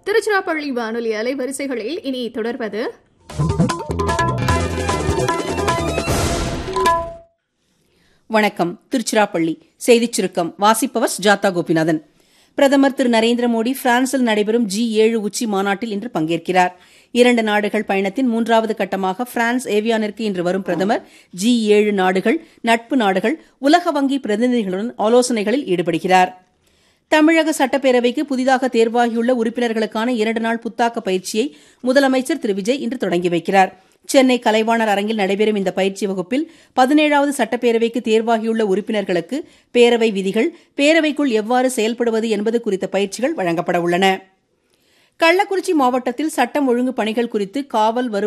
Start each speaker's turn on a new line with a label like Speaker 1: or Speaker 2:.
Speaker 1: திருச்சிராப்பள்ளி வானொலி அலைவரிசைகளில் இனி தொடர்வது
Speaker 2: வணக்கம் திருச்சிராப்பள்ளி செய்திச் சுருக்கம் வாசிப்பவர் ஜாதா கோபிநாதன் பிரதமர் திரு நரேந்திர மோடி பிரான்சில் நடைபெறும் ஜி ஏழு உச்சி மாநாட்டில் இன்று பங்கேற்கிறார் இரண்டு நாடுகள் பயணத்தின் மூன்றாவது கட்டமாக பிரான்ஸ் ஏவியானிற்கு இன்று வரும் பிரதமர் ஜி ஏழு நாடுகள் நட்பு நாடுகள் உலக வங்கி பிரதிநிதிகளுடன் ஆலோசனைகளில் ஈடுபடுகிறார் தமிழக சட்டப்பேரவைக்கு புதிதாக தேர்வாகியுள்ள உறுப்பினர்களுக்கான இரண்டு நாள் புத்தாக்க பயிற்சியை முதலமைச்சர் திரு விஜய் இன்று தொடங்கி வைக்கிறார் சென்னை கலைவாணர் அரங்கில் நடைபெறும் இந்த பயிற்சி வகுப்பில் பதினேழாவது சட்டப்பேரவைக்கு தேர்வாகியுள்ள உறுப்பினர்களுக்கு பேரவை விதிகள் பேரவைக்குள் எவ்வாறு செயல்படுவது என்பது குறித்த பயிற்சிகள் வழங்கப்பட உள்ளன கள்ளக்குறிச்சி மாவட்டத்தில் சட்டம் ஒழுங்கு பணிகள் குறித்து காவல் வரும்